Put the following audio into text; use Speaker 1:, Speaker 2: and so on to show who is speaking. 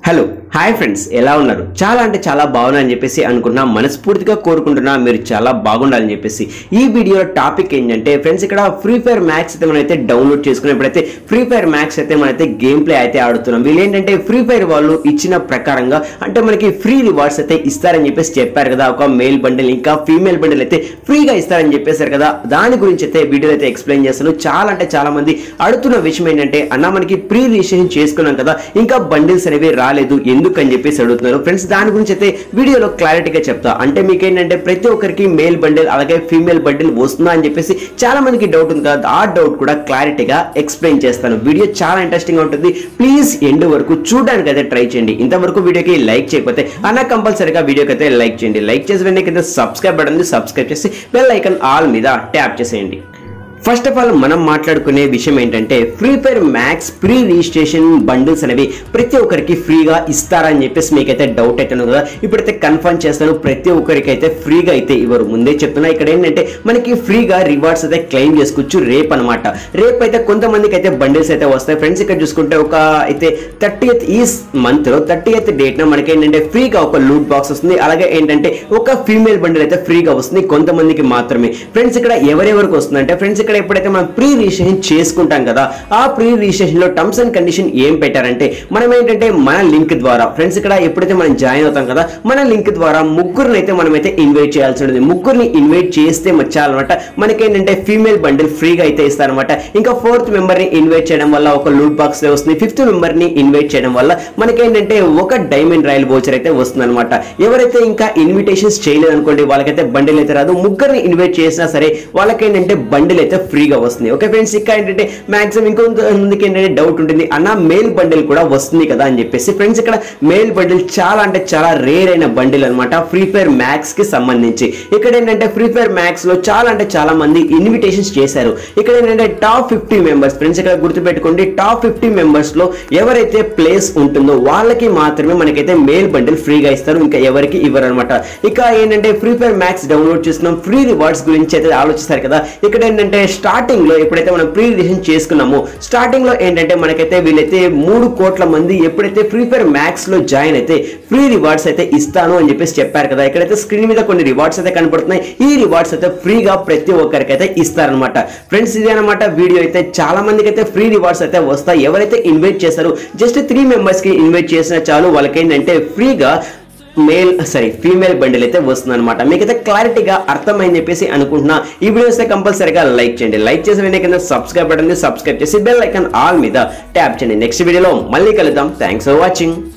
Speaker 1: hello hi friends ఎలా ఉన్నారు చాలా అంటే చాలా బాగున్నారని చెప్పేసి అనుకున్నా మనస్ఫూర్తిగా కోరుకుంటున్నా మీరు చాలా బాగుండాలని చెప్పేసి ఈ వీడియోలో టాపిక్ ఏంటంటే ఫ్రెండ్స్ ఇక్కడ ఫ్రీ ఫైర్ మ్యాక్స్ అయితే మనమైతే డౌన్లోడ్ చేసుకుని ఇప్పుడైతే ఫ్రీ ఫైర్ మ్యాక్స్ అయితే మనైతే గేమ్ ప్లే అయితే ఆడుతున్నాం వీళ్ళు ఏంటంటే ఫ్రీ ఫైర్ వాళ్ళు ఇచ్చిన ప్రకారంగా అంటే మనకి ఫ్రీ రివార్డ్స్ అయితే ఇస్తారని చెప్పేసి చెప్పారు కదా ఒక మేల్ బండిల్ ఇంకా ఫీమేల్ బండిల్ అయితే ఫ్రీగా ఇస్తారని చెప్పేశారు కదా దాని గురించి అయితే వీడియో అయితే ఎక్స్ప్లెయిన్ చేస్తాను చాలా అంటే చాలా మంది అడుగుతున్న విషయం ఏంటంటే అన్న మనకి ప్రీ రిజిస్ట్రేషన్ చేసుకున్నాం కదా ఇంకా బండిల్స్ అనేవి రాలేదు ఎందుకు అని చెప్పేసి అడుగుతున్నారు ఫ్రెండ్స్ దాని గురించి అయితే వీడియోలో క్లారిటీగా చెప్తా అంటే మీకు ఏంటంటే ప్రతి ఒక్కరికి మేల్ బండిల్ అలాగే ఫీమేల్ బండిల్ వస్తుందా అని చెప్పేసి చాలా మందికి డౌట్ ఉంది కదా ఆ డౌట్ కూడా క్లారిటీగా ఎక్స్ప్లెయిన్ చేస్తాను వీడియో చాలా ఇంట్రెస్టింగ్ ఉంటుంది ప్లీజ్ ఎండ్ వరకు చూడడానికి అయితే ట్రై చేయండి ఇంతవరకు వీడియోకి లైక్ చేయకపోతే అన్న కంపల్సరీగా వీడియోకి అయితే లైక్ చేయండి లైక్ చేసి వెంటనే కింద సబ్స్క్రైబ్ బటన్ ఉంది సబ్స్క్రైబ్ చేసి బెల్ ఐకన్ ఆల్ మీద ట్యాప్ చేసేయండి ఫస్ట్ ఆఫ్ ఆల్ మనం మాట్లాడుకునే విషయం ఏంటంటే Free Fire Max pre registration bundles అనేవి ప్రతి ఒక్కరికి ఫ్రీగా ఇస్తారని చెప్పేసి మీకైతే డౌట్ అయితే ఉంది కదా ఇప్పుడైతే కన్ఫర్మ్ చేస్తాను ప్రతి ఒక్కరికి అయితే ఫ్రీగా అయితే ఇవ్వరు ముందే చెప్తున్నా ఇక్కడ ఏంటంటే మనకి ఫ్రీగా రివార్డ్స్ అయితే క్లెయిమ్ చేసుకోవచ్చు రేప్ అనమాట రేపు అయితే కొంతమందికి అయితే బండిల్స్ అయితే వస్తాయి ఫ్రెండ్స్ ఇక్కడ చూసుకుంటే ఒక అయితే థర్టీ ఈ మంత్ లో థర్టీ ఎయిత్ డేట్ న మనకి ఏంటంటే ఫ్రీగా ఒక లూట్ బాక్స్ వస్తుంది అలాగే ఏంటంటే ఒక ఫీమేల్ బండిల్ అయితే ఫ్రీగా వస్తుంది కొంతమందికి మాత్రమే ఫ్రెండ్స్ ఇక్కడ ఎవరెవరికి వస్తుందంటే ఫ్రెండ్స్ ఇక్కడ ఎప్పుడైతే మనం ప్రీ రిజిస్ట్రేషన్ చేసుకుంటాం కదా ఆ ప్రీ రిజిస్ట్రేషన్ లో టర్మ్స్ అండ్ కండిషన్ ఏం పెట్టారంటే మనం ఏంటంటే మన లింక్ ద్వారా ఫ్రెండ్స్ ఇక్కడ ఎప్పుడైతే మనం జాయిన్ అవుతాం కదా మన లింక్ ద్వారా ముగ్గురిని అయితే మనం అయితే ఇన్వైట్ చేయాల్సి ఉంటుంది ముగ్గురిని ఇన్వైట్ చేస్తే వచ్చాలన్నమాట మనకేంటంటే ఫీమేల్ బండిల్ ఫ్రీగా అయితే ఇస్తారనమాట ఇంకా ఫోర్త్ మెంబర్ ని ఇన్వైట్ చేయడం వల్ల ఒక లూట్ బాక్స్ వస్తుంది ఫిఫ్త్ మెంబర్ ని ఇన్వైట్ చేయడం వల్ల మనకేంటంటే ఒక డైమండ్ రాయల్ వోచర్ అయితే వస్తుంది అనమాట ఎవరైతే ఇంకా ఇన్విటేషన్స్ చేయలేదు అనుకోండి వాళ్ళకైతే బండిల్ అయితే రాదు ముగ్గురిని ఇన్వైట్ చేసినా సరే వాళ్ళకేంటంటే బండిల్ అయితే ఫ్రీగా వస్తుంది ఓకే ఫ్రెండ్స్ ఇంకా ఏంటంటే మాక్సిమం ఇంకొంతమందికి ఏంటంటే డౌట్ ఉంటుంది అన్న మేల్ బండిల్ కూడా వస్తుంది కదా అని చెప్పేసి ఫ్రెండ్స్ ఇక్కడ మేల్ బండిల్ చాలా అంటే చాలా రేర్ అయిన బండిల్ అనమాట ఫ్రీ ఫైర్ మ్యాక్స్ కి సంబంధించి ఇక్కడ ఏంటంటే ఫ్రీ ఫైర్ మ్యాక్స్ లో చాలా అంటే చాలా మంది ఇన్విటేషన్స్ చేశారు ఇక్కడ ఏంటంటే టాప్ ఫిఫ్టీ మెంబర్స్ ఫ్రెండ్స్ ఇక్కడ గుర్తుపెట్టుకోండి టాప్ ఫిఫ్టీ మెంబర్స్ లో ఎవరైతే ప్లేస్ ఉంటుందో వాళ్ళకి మాత్రమే మనకైతే మేల్ బండిల్ ఫ్రీగా ఇస్తారు ఇంకా ఎవరికి ఇవ్వరు అనమాట ఇక ఏంటంటే ఫ్రీ ఫైర్ మ్యాక్స్ డౌన్లోడ్ చేస్తున్నాం ఫ్రీ రివార్డ్స్ గురించి అయితే ఆలోచిస్తారు కదా ఇక్కడ ఏంటంటే స్టార్టింగ్ లో ఎప్పుడైతే మనం ప్రీ రిజిస్ట్రేషన్ చేసుకున్నామో స్టార్టింగ్ లో ఏంటంటే మనకైతే వీళ్ళైతే మూడు కోట్ల మంది ఎప్పుడైతే ఫ్రీ ఫైర్ మ్యాక్స్ లో జాయిన్ అయితే ఫ్రీ రివార్డ్స్ అయితే ఇస్తాను అని చెప్పేసి చెప్పారు కదా ఇక్కడైతే స్క్రీన్ మీద కొన్ని రివార్డ్స్ అయితే కనపడుతున్నాయి ఈ రివార్డ్స్ అయితే ఫ్రీగా ప్రతి ఒక్కరికి అయితే ఇస్తారనమాట ఫ్రెండ్స్ ఇదే అనమాట వీడియో అయితే చాలా మందికి అయితే ఫ్రీ రివార్డ్స్ అయితే వస్తాయి ఎవరైతే ఇన్వైట్ చేస్తారో జస్ట్ త్రీ మెంబర్స్ కి ఇన్వైట్ చేసినా చాలు వాళ్ళకి ఏంటంటే ఫ్రీగా మేల్ సారీ ఫీమేల్ బండిల్ అయితే వస్తుంది అనమాట మీకైతే క్లారిటీగా అర్థమైంది చెప్పేసి అనుకుంటున్నా ఈ వీడియోస్ అయితే కంపల్సరీగా లైక్ చేయండి లైక్ చేసి వెనక కింద సబ్స్క్రైబ్ బటన్ సబ్స్క్రైబ్ చేసి బెల్ ఐకన్ ఆల్ మీద ట్యాప్ చేయండి నెక్స్ట్ వీడియోలో మళ్ళీ కలుద్దాం థ్యాంక్స్ ఫర్ వాచింగ్